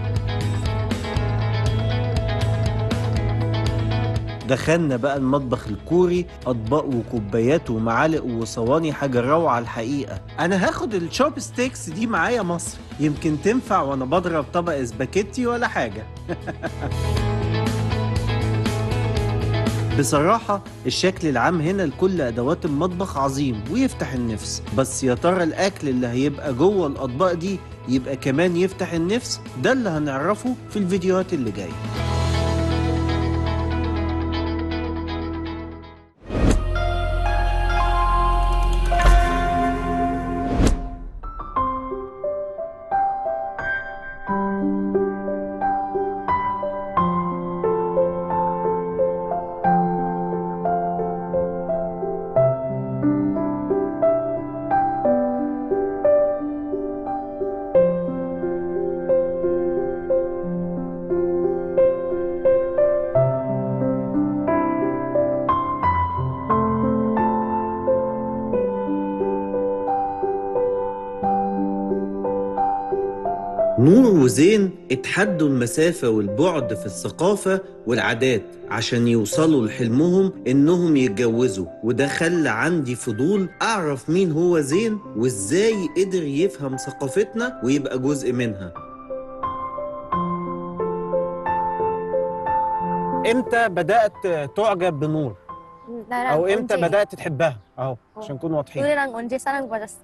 دخلنا بقى المطبخ الكوري اطباق وكوبايات ومعالق وصواني حاجه روعه الحقيقه انا هاخد الشوب ستيكس دي معايا مصر يمكن تنفع وانا بضرب طبق سباكيتي ولا حاجه بصراحة الشكل العام هنا لكل أدوات المطبخ عظيم ويفتح النفس بس يا ترى الأكل اللي هيبقى جوه الأطباق دي يبقى كمان يفتح النفس ده اللي هنعرفه في الفيديوهات اللي جايه نور وزين اتحدوا المسافة والبعد في الثقافة والعادات عشان يوصلوا لحلمهم انهم يتجوزوا وده خلى عندي فضول اعرف مين هو زين وازاي قدر يفهم ثقافتنا ويبقى جزء منها امتى بدأت تعجب بنور 나랑 او امتى 언제 بدأت تحبها اهو عشان نكون واضحين 노래랑 언제 사랑받았어?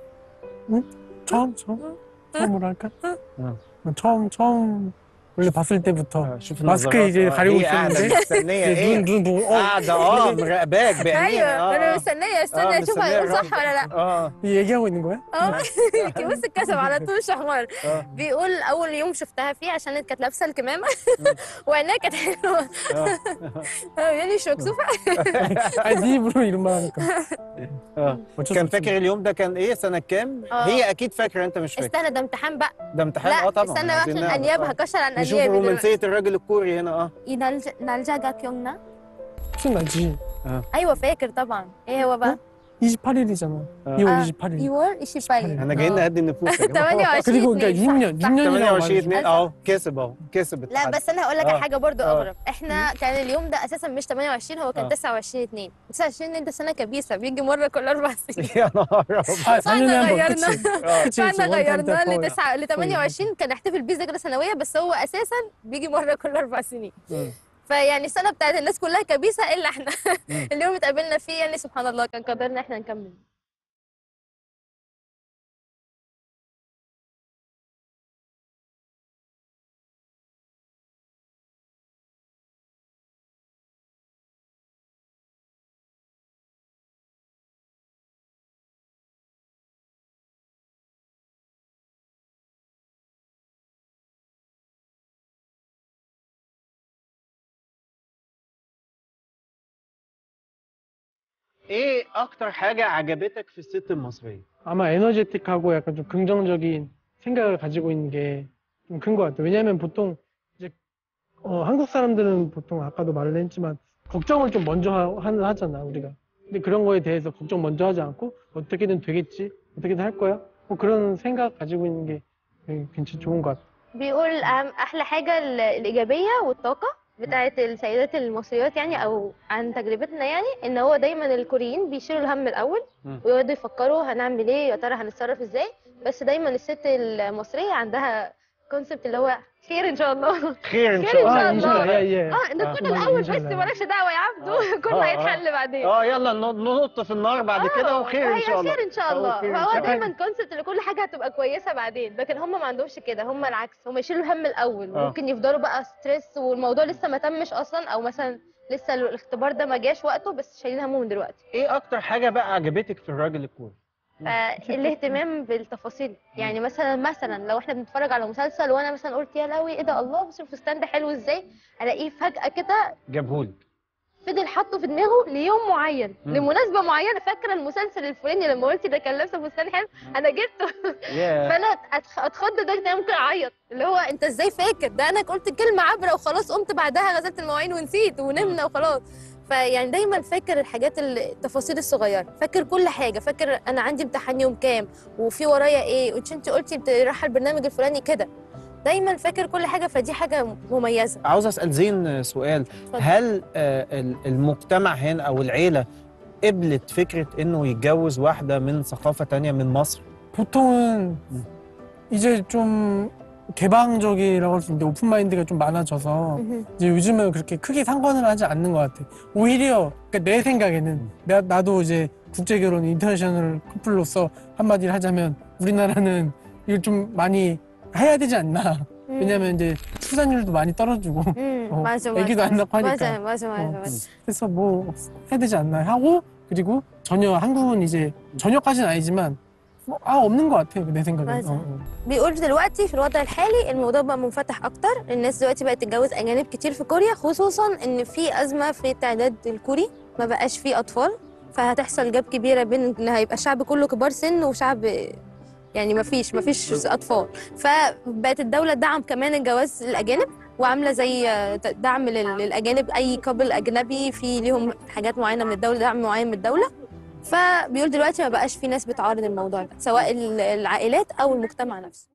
처음 처음 처음으로 할까? 어. 처음 처음 원래 봤을 때부터 آه، شوف ماسك النظرات. يجي آه، خارجه هي قاعدة 있었는데 مستنية ايه 눈 눈 보고 어 قاعدة اه مراقباك بعينيها ايوه انا اه مستنيه آه، استنى اشوف مستنية هيقول صح الرد. ولا لا اه 얘기하고 있는 거야? اه بص اتكسف على طول شهوار اه بيقول اول يوم شفتها فيه عشان كانت لابسه الكمامه وعينيها كانت حلوه اه يعني شو مكسوفه 아니 네 입으로 이런 말 하니까 اه 어쩔 수 كان 없지. فاكر اليوم ده كان ايه سنة كام؟ آه. هي اكيد فاكرة انت مش فاكر استنى ده امتحان بقى ده امتحان اه لا طبعا استنى بقى عايزين عشان نعرف. انياب آه. هكشر عن نشوف انيابي دلوقتي رومانسية الراجل الكوري هنا اه 이 날자, 날짜가 기억나? 기억나지? ايوه فاكر طبعا ايه هو بقى 28일이잖아 아. 2월 아, 28일 2월 28일 احنا جايين نهدي النفوس يا جماعة. 28 그리고 그러니까 اتنين، 6년 صح، صح. 6년이라고 28 2 말하지 اهو كسب اهو كسب لا التحدي. بس انا هقول لك آه. على حاجه برضو آه. اغرب احنا كان اليوم ده اساسا مش 28 هو كان آه. 29 2 29 2 ده سنه كبيسه بيجي مره كل اربع سنين يا نهار أبيض. 아 4년에 فاحنا 한번 غيرنا 그치 اه 그치 فاحنا 그치 غيرناه 원타임 ل 9 ل 28 كان نحتفل بيه ذكرى سنويه بس هو اساسا بيجي مره كل اربع سنين مم. فيعني السنه بتاعت الناس كلها كبيسه الا احنا مم. اليوم اتقابلنا فيه يعني سبحان الله كان قدرنا احنا نكمل ايه اكتر حاجه عجبتك في الست المصريه 아마 에너제틱하고 약간 좀 긍정적인 생각을 가지고 있는 게 좀 큰 것 같아요. 왜냐하면 보통 이제 어, 한국 사람들은 보통 아까도 말을 했지만 걱정을 좀 먼저 하, 하- 하잖아 우리가. 근데 그런 거에 대해서 걱정 먼저 하지 않고 어떻게든 되겠지, 어떻게든 할 거야. 뭐 그런 생각 가지고 있는 게 되게 괜찮 좋은 것 같아요. بيقول أهم أحلى حاجة ال- الإيجابية والطاقة بتاعت السيدات المصريات يعني أو عن تجربتنا يعني إن هو دايما الكوريين بيشيلوا الهم الأول مم. ويقعدوا يفكروا هنعمل إيه يا ترى هنتصرف إزاي بس دايما الست المصرية عندها كونسبت اللي هو خير إن شاء الله خير ان خير شاء إن الله شاء 아, 인샬라, الله. 예, 예. اه نكون آه. الأول بس إنشالله. مالكش دعوة يا عبدو آه. كله آه. هيتحل بعدين اه يلا ن- ننط في النار بعد كده وخير ان هي شاء الله خير ان شاء أو الله خير إن فهو شاء الله. دايما كونسبت ان كل حاجه هتبقى كويسه بعدين لكن هم ما عندهمش كده هم العكس هم يشيلوا الهم الاول آه. ممكن يفضلوا بقى ستريس والموضوع لسه ما تمش اصلا او مثلا لسه الاختبار ده ما جاش وقته بس شايلين همه من دلوقتي ايه اكتر حاجه بقى عجبتك في الراجل الكوري فالاهتمام بالتفاصيل يعني مثلا مثلا لو احنا بنتفرج على مسلسل وانا مثلا قلت يا لوي ايه ده الله بص الفستان ده حلو ازاي الاقيه فجاه كده جابهولك فضل حاطه في دماغه ليوم معين مم. لمناسبه معينه فاكره المسلسل الفلاني لما قلتي ده كان لابسه فستان حلو انا جبته ياه فانا أتخ- اتخض ده انا ممكن اعيط اللي هو انت ازاي فاكر ده انا قلت كلمه عبره وخلاص قمت بعدها غسلت المواعين ونسيت ونمنا وخلاص فيعني دايما فاكر الحاجات ال- التفاصيل الصغيره فاكر كل حاجه فاكر انا عندي امتحان يوم كام وفي ورايا ايه وانت انت قلتي انت رايحه البرنامج الفلاني كده دايما فاكر كل حاجه فدي حاجه مميزه عاوز اسال زين سؤال هل آه، ال- المجتمع هنا او العيله قبلت فكره انه يتجوز واحده من ثقافه تانية من مصر 보통은 이제 좀 개방적이라고 할 수 있는데 오픈 마인드가 좀 많아져서 이제 요즘은 그렇게 크게 상관을 하지 않는 것 같아. 오히려 그러니까 내 생각에는 나, 나도 이제 국제 결혼 인터내셔널 커플로서 한마디를 하자면 우리나라는 이걸 좀 많이 해야 되지 않나. 왜냐면 이제 출산율도 많이 떨어지고 음, 어, 맞아 애기도 안 낳고 하니까. 맞아 맞아 맞아 어, 맞아 그래서 뭐 해야 되지 않나 하고 그리고 전혀 한국은 이제 전혀까지는 아니지만 뭐, 아 없는 것 같아요 내 생각에. 맞아. 어, 어. بيقول دلوقتي في الوضع الحالي الموضوع بقى منفتح اكتر الناس دلوقتي بقت تتجوز اجانب كتير في كوريا خصوصا ان في ازمه في التعداد الكوري ما بقاش فيه اطفال فهتحصل جاب كبيره بين ان هيبقى الشعب كله كبار سن وشعب يعني ما فيش ما فيش اطفال فبقت الدوله تدعم كمان الجواز الاجانب وعامله زي دعم لل- للاجانب اي قبل اجنبي في ليهم حاجات معينه من الدوله دعم معين من الدوله فبيقول دلوقتي ما بقاش في ناس بتعارض الموضوع ده سواء ال- العائلات او المجتمع نفسه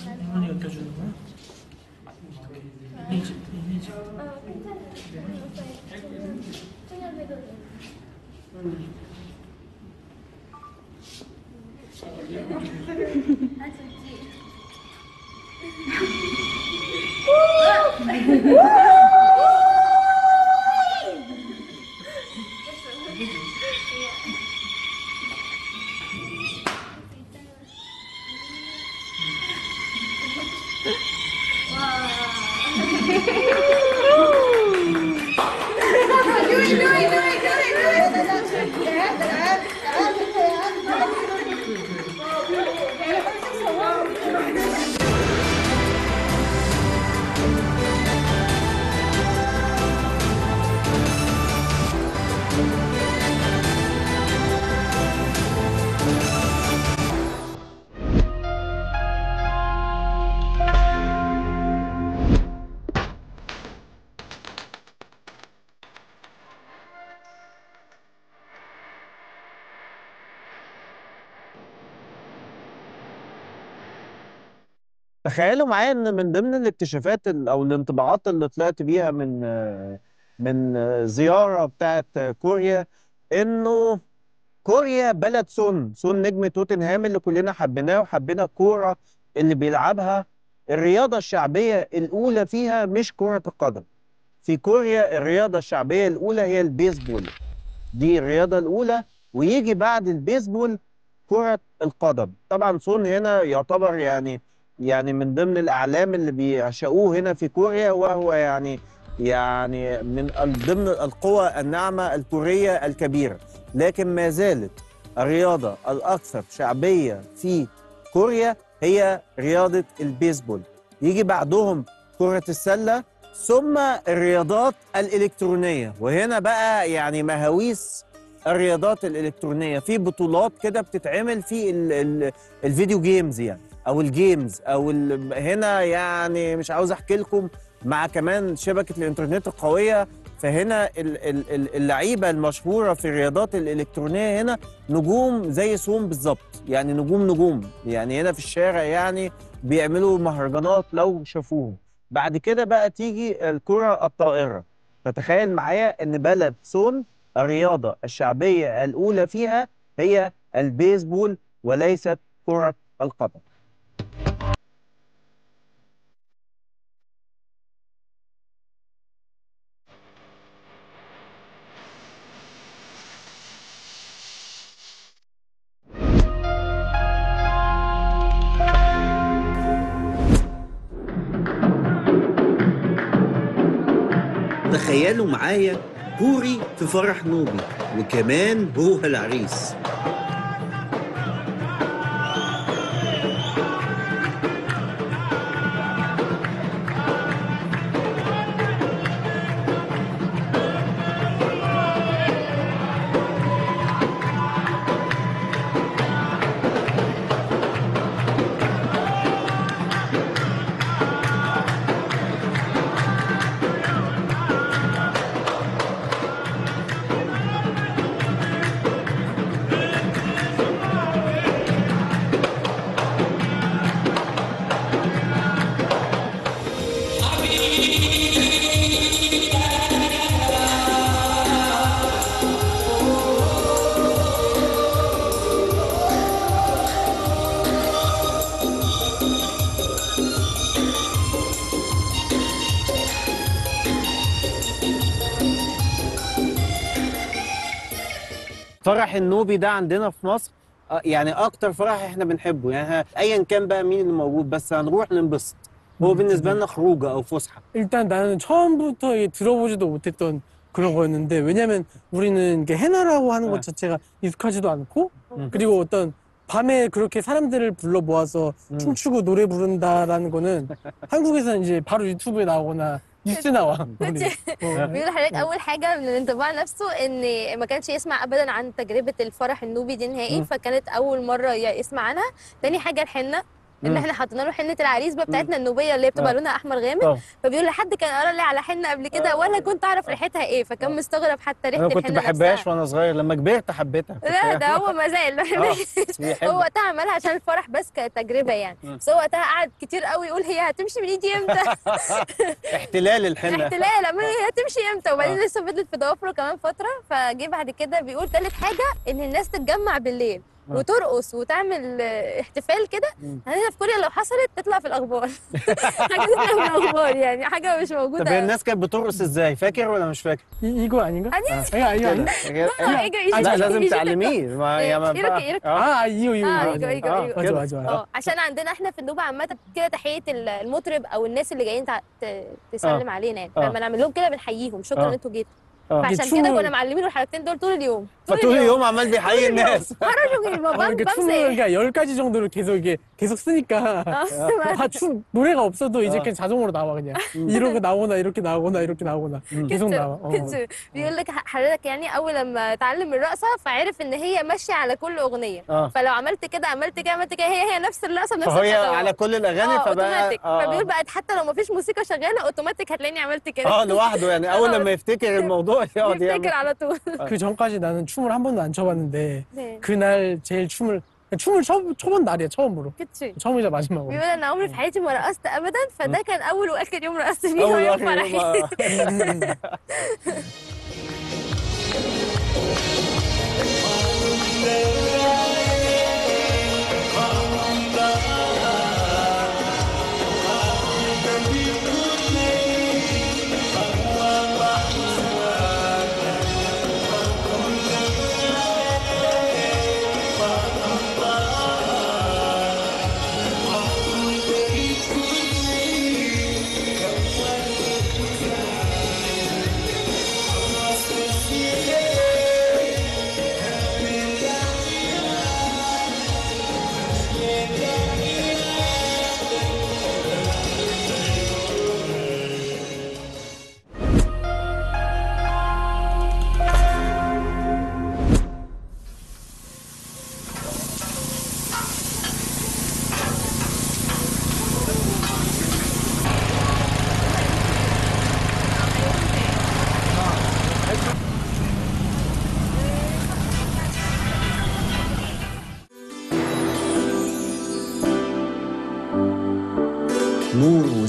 تخيلوا معايا ان من ضمن الاكتشافات ال- او الانطباعات اللي طلعت بيها من آه، من آه، زياره بتاعت آه، كوريا انه كوريا بلد سون سون نجم توتنهام اللي كلنا حبيناه وحبينا الكوره اللي بيلعبها الرياضه الشعبيه الاولى فيها مش كره القدم في كوريا الرياضه الشعبيه الاولى هي البيسبول دي الرياضه الاولى ويجي بعد البيسبول كره القدم طبعا سون هنا يعتبر يعني يعني من ضمن الاعلام اللي بيعشقوه هنا في كوريا وهو يعني يعني من ال- ضمن القوى الناعمه الكوريه الكبيره لكن ما زالت الرياضه الاكثر شعبيه في كوريا هي رياضه البيسبول يجي بعدهم كره السله ثم الرياضات الالكترونيه وهنا بقى يعني مهاويس الرياضات الالكترونيه في بطولات كده بتتعمل في ال ال الفيديو جيمز يعني او الجيمز او ال هنا يعني مش عاوز احكي لكم مع كمان شبكه الانترنت القويه فهنا ال- ال- ال- اللعيبه المشهوره في الرياضات الالكترونيه هنا نجوم زي سوم بالظبط يعني نجوم نجوم يعني هنا في الشارع يعني بيعملوا مهرجانات لو شافوهم بعد كده بقى تيجي الكره الطائره فتخيل معايا ان بلد سون الرياضه الشعبيه الاولى فيها هي البيسبول وليست كره القدم تخيلوا معايا كوري في فرح نوبي وكمان هو العريس فرح النوبي ده عندنا في مصر آه، يعني اكتر فرح احنا بنحبه يعني ه- ايا كان بقى مين اللي موجود بس هنروح ننبسط هو بالنسبه لنا خروجه او فسحه 일단 나는 처음부터 이게 들어보지도 못했던 그런 거였는데 왜냐면 우리는 이게 해나라고 하는 네. 것 자체가 익숙하지도 않고 음. 그리고 어떤 밤에 그렇게 사람들을 불러 모아서 음. 춤추고 노래 부른다라는 거는 한국에서는 이제 바로 유튜브에 나오거나 뉴스 나와. 우리. 그치. 어. بيقول لحضرتك اول حاجه من الانطباع نفسه ان ما كانش يسمع ابدا عن تجربه الفرح النوبي دي نهائي مم. فكانت اول مره ي- يسمع عنها تاني حاجه الحنه ان مم. احنا حطينا له حنه العريس بقى بتاعتنا النوبيه اللي هي بتبقى آه. لونها احمر غامق طبعا. فبيقول لحد كان قال لي على حنه قبل كده ولا كنت اعرف ريحتها ايه فكان مستغرب حتى ريحه انا كنت الحنه بحبهاش نفسها. وانا صغير لما كبرت حبيتها كنت لا ده هو ما زال بيحب. هو وقتها عملها عشان الفرح بس كتجربه يعني مم. بس هو وقتها قعد كتير قوي يقول هي هتمشي من ايدي امتى احتلال الحنه احتلال أما هي هتمشي امتى وبعدين لسه فضلت في ضوافره كمان فتره فجه بعد كده بيقول تالت حاجه ان الناس تتجمع بالليل آه. وترقص وتعمل آه، احتفال كده مم. هنا في كوريا لو حصلت تطلع في الاخبار حاجه تطلع في الاخبار يعني حاجه مش طب موجوده هي الناس كانت بترقص ازاي فاكر ولا مش فاكر 이, 이거 아닌가? 아니, 아, 이거 아니야. كده. اه ايجا ايجا لا لازم إيجا. تعلميه ما يا ما إيه، إيرك- إيرك. آه. 아, 이거 이거. اه 이거. ايجا ايجا آه، ايجا 맞아 كده. 맞아 맞아. اه عشان عندنا احنا في النوبه عامه كده تحيه المطرب او الناس اللي جايين تع- ت- تسلم علينا يعني آه. فلما نعمل لهم كده بنحييهم شكرا آه. ان انتوا جيتوا آه. فعشان 춤을- كده كنا معلمين الحركتين دول طول اليوم فطول اليوم عمال بيحيي الناس 하루 종일 뭐 아, 밤, 이렇게 춤을 밤새 그러니까 열 가지 정도를 계속 이게 계속 쓰니까 어, 다 춤 노래가 없어도 이제 어. 그냥 자동으로 나와 그냥 이러고 나오나 이렇게 나오거나 이렇게 나오거나 계속 나와. 어. كنت بيقول لك حضرتك يعني اول لما اتعلم الرقصه فعرف ان هي ماشيه على كل اغنيه اه فلو عملت كده عملت كده عملت كده هي هي نفس الرقصه بنفس فهي الخطوات. على كل الاغاني اه فبقى اوتوماتيك آه. فبيقول بقى حتى لو ما فيش موسيقى شغاله اوتوماتيك هتلاقيني عملت كده اه لوحده يعني اول لما يفتكر الموضوع يقعد يفتكر يعمل على طول 그 전까지 나는 춤을 한 번도 안 춰봤는데 네 그날 제일 춤을 춤을 춰, 춰본 날이야 처음으로 كتشي 처음이자 마지막으로 بيقول انا عمري في حياتي ما رقصت ابدا فده كان اول واخر يوم رقصت فيه هو اول يوم واخر يوم فرحي آه.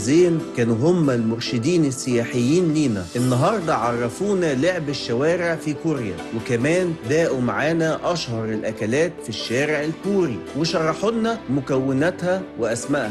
وزين كانوا هم المرشدين السياحيين لينا النهاردة عرفونا لعب الشوارع في كوريا وكمان داقوا معانا أشهر الأكلات في الشارع الكوري وشرحوا لنا مكوناتها وأسمائها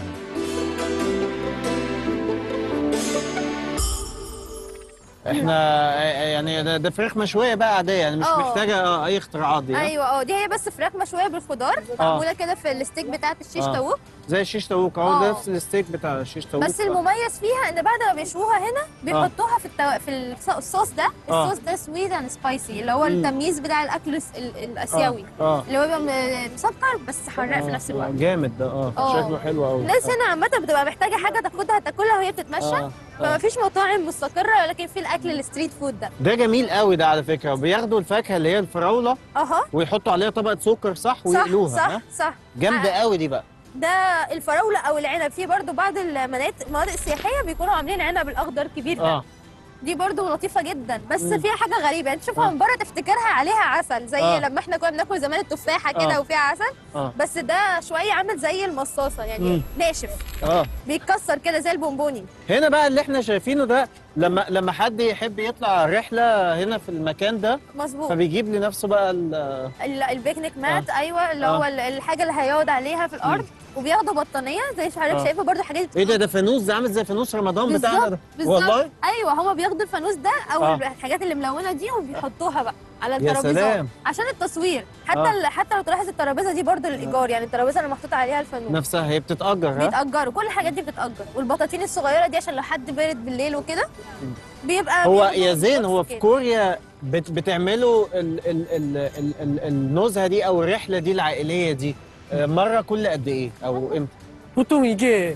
احنا يعني ده, ده فراخ مشويه بقى عاديه يعني مش آه. محتاجه آه، اي اختراعات دي ها؟ ايوه اه دي هي بس فراخ مشويه بالخضار معموله كده في الستيك بتاعت الشيش آه. تاووك زي الشيش تاووك اهو آه. نفس الستيك بتاع الشيش تاووك بس المميز فيها ان بعد ما بيشوها هنا بيحطوها في التو... في الص- الصوص ده آه. الصوص ده سويت اند سبايسي اللي هو مم. التمييز بتاع الاكل الس- ال- الاسيوي اه اللي هو بيبقى م- مسكر بس حراق في نفس آه، الوقت جامد ده اه آه. شكله حلو قوي الناس هنا عامة بتبقى محتاجة حاجة تاخدها تاكلها وهي بتتمشى آه. فما فيش مطاعم مستقرة ولكن في الأكل الستريت فود ده ده جميل قوي ده على فكره وبياخدوا الفاكهه اللي هي الفراوله أها ويحطوا عليها طبقه سكر صح صح ويقلوها صح ها؟ صح جامده قوي دي بقى ده الفراولة أو العنب في برضو بعض المناطق المناطق السياحية بيكونوا عاملين عنب الأخضر كبير ده اه دي برضو لطيفة جدا بس مم. فيها حاجة غريبة انت تشوفها آه. من بره تفتكرها عليها عسل زي آه. لما احنا كنا بناكل زمان التفاحة كده آه. وفيها عسل اه بس ده شوية عامل زي المصاصة يعني مم. ناشف اه بيتكسر كده زي البونبوني هنا بقى اللي احنا شايفينه ده لما لما حد يحب يطلع رحله هنا في المكان ده مظبوط فبيجيب لنفسه بقى ال- ال- البيكنيك مات ايوه اللي آه. هو ال- الحاجه اللي هيقعد عليها في الارض وبياخدوا بطانيه زي حضرتك آه. شايفه برضو حاجات ايه ده ده فانوس ده عامل زي فانوس رمضان بتاعنا بالظبط ده بالظبط والله ايوه هما بياخدوا الفانوس ده او آه. الحاجات اللي ملونه دي وبيحطوها بقى على يا الترابيزات سلام عشان التصوير حتى آه. ال- حتى لو تلاحظ الترابيزه دي برضو للايجار يعني الترابيزه اللي محطوط عليها الفانوس نفسها هي بتتأجر ها بيتأجروا كل الحاجات دي بتتأجر والبطاطين الصغيرة دي عشان لو حد بارد بالليل وكده بيبقى هو بياخدوا يا زين هو بوكس في كده. كوريا بت بتعملوا ال ال ال ال ال النزهه دي او الرحله دي العائليه دي آه، مره كل قد ايه او امتى؟ 보통 이게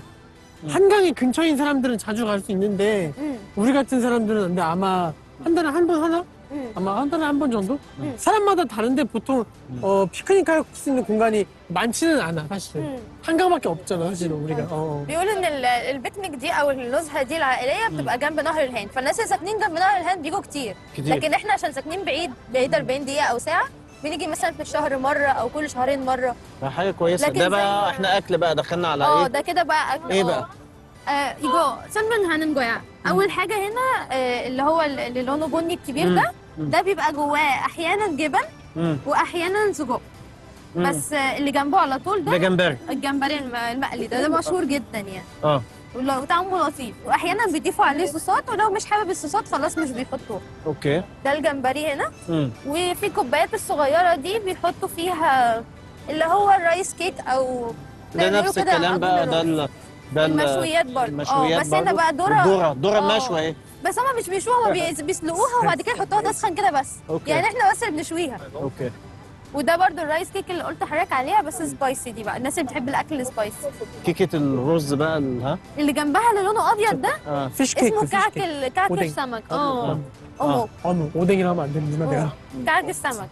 한강이 근처인 사람들은 자주 갈 수 있는데 응, 우리 같은 사람들은 근데 아마 한 달에 한 번 하나? 응. 아마 한 달에 한 번 정도? 응. 사람마다 다른데 보통 어, 피크닉 할 수 있는 공간이 많지는 않아 사실. 응. 한강밖에 없잖아 사실은 우리가. 어. بيقول ان ال- البيكنيك دي او النزهه دي العائليه بتبقى جنب نهر الهند فالناس اللي ساكنين جنب نهر الهند بيجوا كتير كتير. لكن احنا عشان ساكنين بعيد بعيد 40 دقيقه او ساعه بنيجي مثلا في الشهر مره او كل شهرين مره ده حاجه كويسه لكن ده بقى زي- احنا اكل بقى دخلنا على اه ايه؟ ده كده بقى اكل ايه آه. بقى؟ آه 이거 설명하는 거야 اول حاجه هنا آه اللي هو ال- اللي لونه بني الكبير مم. ده مم. ده بيبقى جواه احيانا جبن مم. واحيانا سجق مم. بس آه اللي جنبه على طول ده ده جمبري الجمبري الم- المقلي ده ده مشهور جدا يعني اه ولو طعمه لطيف واحيانا بيضيفوا عليه صوصات ولو مش حابب الصوصات خلاص مش بيحطوه اوكي ده الجمبري هنا مم. وفي الكوبايات الصغيره دي بيحطوا فيها اللي هو الرايس كيك او ده بيعملوا نفس كده الكلام بقى قبل ده الرز. ال ده ال- المشويات برضه اه المشويات بس هنا برضو. بقى ذره الذره الذره آه. المشوي ايه بس هما مش بيشوها هما بيس- بيسلقوها وبعد كده يحطوها تسخن كده بس أوكي. يعني احنا بس اللي بنشويها اوكي وده برضو الرايس كيك اللي قلت لحضرتك عليها بس سبايسي دي بقى الناس اللي بتحب الاكل السبايسي كيكه الرز بقى ال- ها اللي جنبها اللي لونه ابيض ده اه 피쉬 케이크. اسمه 피쉬 케이크. كعك كعك ودنج. السمك اه آه. امه 어묵 오뎅이라 하면 안 되는구나 내가. كعك السمك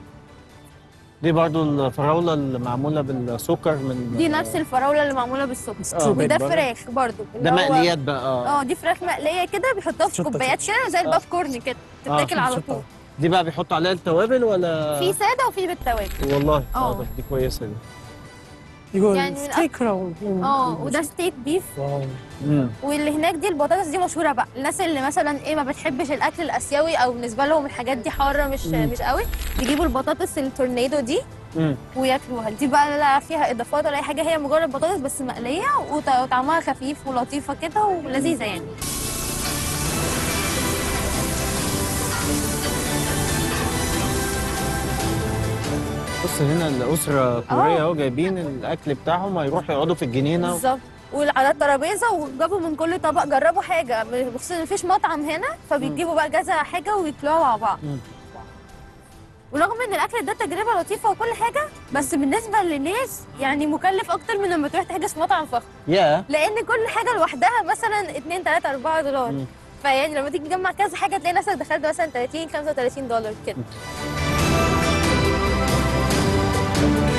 دي برضو الفراوله اللي معموله بالسكر من دي نفس الفراوله اللي معموله بالسكر آه. وده برضه. فراخ برضو ده اللي هو- مقليات بقى اه اه دي فراخ مقليه كده بيحطوها في شطة كوبايات كده زي الباب كورن كده تتاكل على طول دي بقى بيحطوا عليها التوابل ولا في ساده وفي بالتوابل والله آه. اه دي كويسه دي 이거 يعني من 스테이크라고. اه وده ستيك بيف 와우. امم واللي هناك دي البطاطس دي مشهوره بقى الناس اللي مثلا ايه ما بتحبش الاكل الاسيوي او بالنسبه لهم الحاجات دي حاره مش مم. مش قوي بيجيبوا البطاطس التورنيدو دي امم وياكلوها دي بقى لا فيها اضافات ولا اي حاجه هي مجرد بطاطس بس مقليه وط- وطعمها خفيف ولطيفه كده ولذيذه يعني بص هنا الاسره كوريه اهو جايبين الاكل بتاعهم هيروحوا يقعدوا في الجنينه بالظبط وعلى الترابيزه وجابوا من كل طبق جربوا حاجه بخصوص ان مفيش مطعم هنا فبيجيبوا بقى كذا حاجه وياكلوها مع بعض مم. ورغم ان الاكل ده تجربه لطيفه وكل حاجه بس بالنسبه للناس يعني مكلف اكتر من لما تروح تحجز في مطعم فخم يا لان كل حاجه لوحدها مثلا 2 3 4 دولار مم. فيعني لما تيجي تجمع كذا حاجه تلاقي نفسك دخلت مثلا 30 35 دولار كده